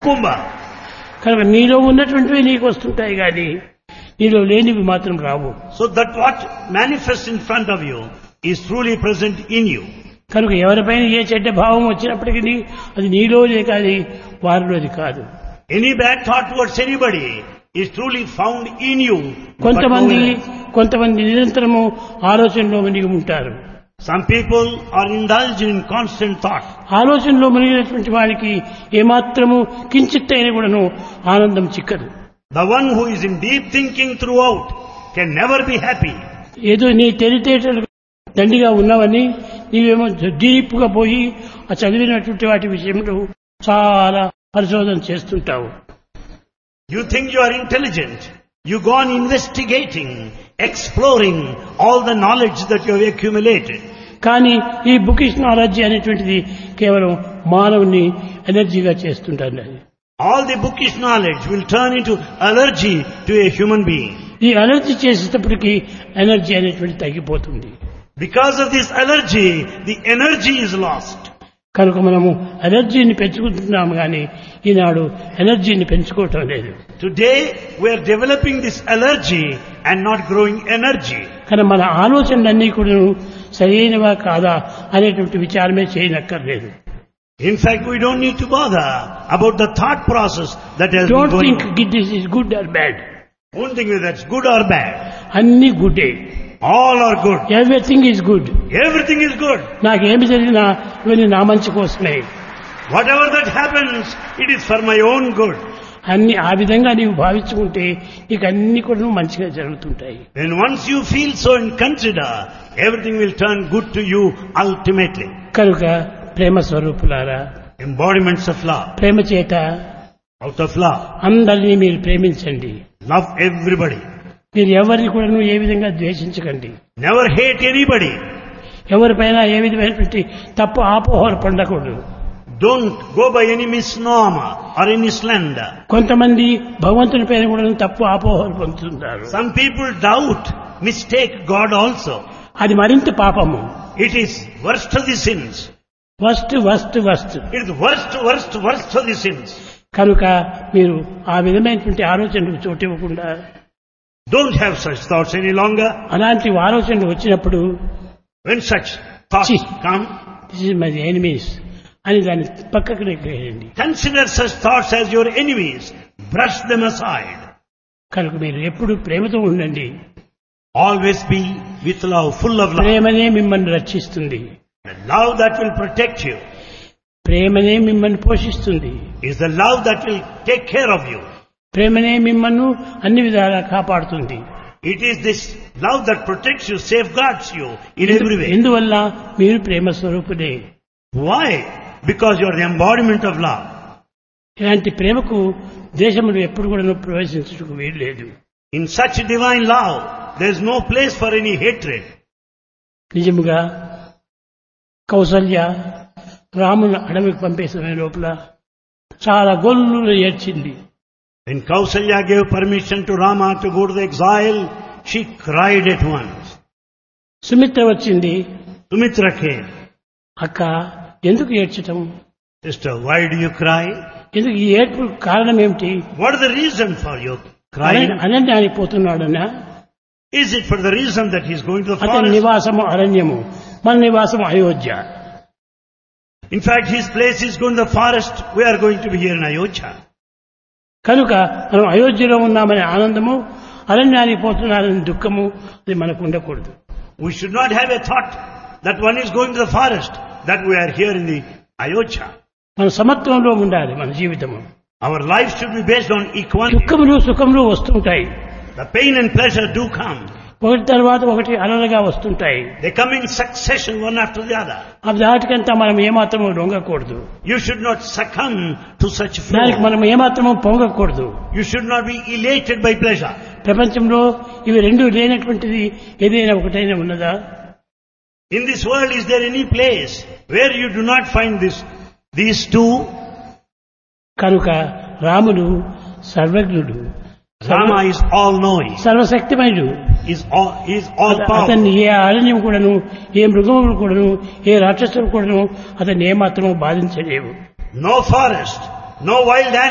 Kumbha. కనుక నీలో ఉన్నటువంటివి నీకు వస్తుంటాయి కానీ నీలో లేనివి మాత్రం రావు So that what manifests in front of you is truly present in you. కనుక ఎవరిపైన ఏ చెడ్డ భావం వచ్చినప్పటికీ అది నీలోనే కానీ వారిలోది కాదు Any bad thought towards anybody is truly found in you. but కొంతమంది nowhere else. కొంతమంది నిరంతరము ఆలోచనలో మునిగి ఉంటారు Some people are indulged in constant thought. ఆలోచనలో మునిగినటువంటి వారికి ఏమాత్రము కించిత్ అయిన కూడాను ఆనందం చిక్కదు The one who is in deep thinking throughout can never be happy. ఏదో నీ తెలివితేటలు దండిగా ఉన్నవని నీవేమో డీప్గా పోయి ఆ చదివినటువంటి వాటి విషయంలో చాలా పరిశోధన చేస్తుంటావు You think you are intelligent. You go on investigating, exploring all the knowledge that you have accumulated. కానీ ఈ బుకిష్ నాలెడ్జ్ అనేటువంటిది కేవలం మానవుని ఎనర్జీగా చేస్తుంటారు All the bookish knowledge will turn into allergy to a human being. ఈ energy చేసేటప్పటికి energy అనేటువంటి తగ్గిపోతుంది Because of this allergy, the energy is lost. కనుక మనము ఎనర్జీని పెంచుకుంటున్నాము కానీ ఈనాడు ఎనర్జీని పెంచుకోవటం లేదు Today, we are developing this allergy and not growing energy. కానీ మన ఆలోచనలన్నీ కూడా సరైనవా కాదా అనేటువంటి విచారమే చేయనక్కర్లేదు In fact, we don't need to bother about the thought process that has been don't going think on. This is good or bad Won't think whether that's good or bad. అన్ని గుడ్డే All are good. Everything is good Everything is good. నాకేమి జరిగినా ఇవన్నీ నా మంచి కోసమే Whatever that happens, it is for my own good. అన్ని ఆ విధంగా నీవు భావించుకుంటే నీకు అన్ని కూడా మంచిగా జరుగుతుంటాయి When once you feel so and consider, everything will turn good to you ultimately. కనుక ప్రేమ స్వరూపులారా Embodiments of love. ప్రేమ చేత Out of love. అందరినీ మీరు ప్రేమించండి Love everybody. మీరు ఎవరిని కూడా ఏ విధంగా ద్వేషించకండి Never hate anybody. ఎవరిపైన ఏ విధమైనటువంటి తప్పు ఆపోహలు పండకూడదు Don't go by any misnomer or any slander. కొంతమంది భగవంతుని పైన కూడా తప్పు ఆపోహలు పొందుతుంటారు Some people doubt, mistake God also. అది మరింత పాపము It is worst of the sins. Worst worst worst It is worst, worst, worst of the sins. కనుక మీరు ఆ విధమైనటువంటి ఆలోచనలకు చోటు ఇవ్వకుండా Don't have such thoughts any longer. అలాంటి ఆలోచనలు వచ్చినప్పుడు When such thoughts Chi. come, this is my enemies అని దాన్ని పక్కకు నెగ్గేయండి consider such thoughts as your enemies. Brush them aside. కనుక మీరు ఎప్పుడు ప్రేమతో ఉండండి Always be with love, full of love. ప్రేమనే మిమ్మల్ని రక్షిస్తుంది The love that will protect you ప్రేమనే మిమ్మల్ని పోషిస్తుంది is the love that will take care of you. ప్రేమనే మిమ్మల్ని అన్ని విధాలా కాపాడుతుంది It is this love that protects you, safeguards you in every way. ఎందువల్ల మీరు ప్రేమ స్వరూపుడే Why? Because you are the embodiment of love. ఇలాంటి ప్రేమకు దేశములు ఎప్పుడు కూడా ప్రవేశించడానికి వీలు లేదు In such divine love, there is no place for any hatred. నిజముగా కౌసల్య రాముని అడవికి పంపే సమయం లోపల చాలా గొల్లు ఏడ్చింది When Kausalya gave permission to Rama to go to the exile, she cried at once. Sumitra వచ్చింది Sumitra came. అక్క ఎందుకు ఏడ్చటం Sister, why do you cry? ఎందుకు ఈ ఏడ్పు కారణం ఏమిటి What is the reason for your crying? అరణ్యానికి పోతున్నాడనా Is it for the reason that he is going to the అతని forest? నివాసము అరణ్యము మన నివాసము Ayodhya In fact, his place is going to the forest. We are going to be here in Ayodhya. కనుక మనం అయోధ్యలో ఉన్నామనే ఆనందము అరణ్యానికి పోతున్నారనే దుఃఖము అది మనకు ఉండకూడదు We should not have a thought that one is going to the forest, that we are here in the Ayodhya. మన సమత్వంలో ఉండాలి మన జీవితము Our life should be based on equality. దుఃఖములు సుఖములు వస్తుంటాయి The pain and pleasure do come. ఒకటి తర్వాత ఒకటి అలలుగా వస్తుంటాయి They come in succession one after the other. ఆ దాటికంతా మనం ఏమాత్రము లొంగకూడదు You should not succumb to such దానికి flow. మనం ఏమాత్రము పొంగకూడదు You should not be elated by pleasure. ప్రపంచంలో ఇవి రెండు లేనటువంటిది ఏదైనా ఒకటైనా ఉన్నదా In this world, is there any place where you do not find this, these two? కనుక రాముడు సర్వజ్ఞుడు Rama is all knowing, సర్వశక్తిమయుడు is all, he is all powerful. అతన్ని ఏ అరణ్యం కూడాను ఏ మృగములు కూడాను ఏ రాక్షసులు కూడాను అతన్ని ఏమాత్రము బాధించలేవు No forest, no wild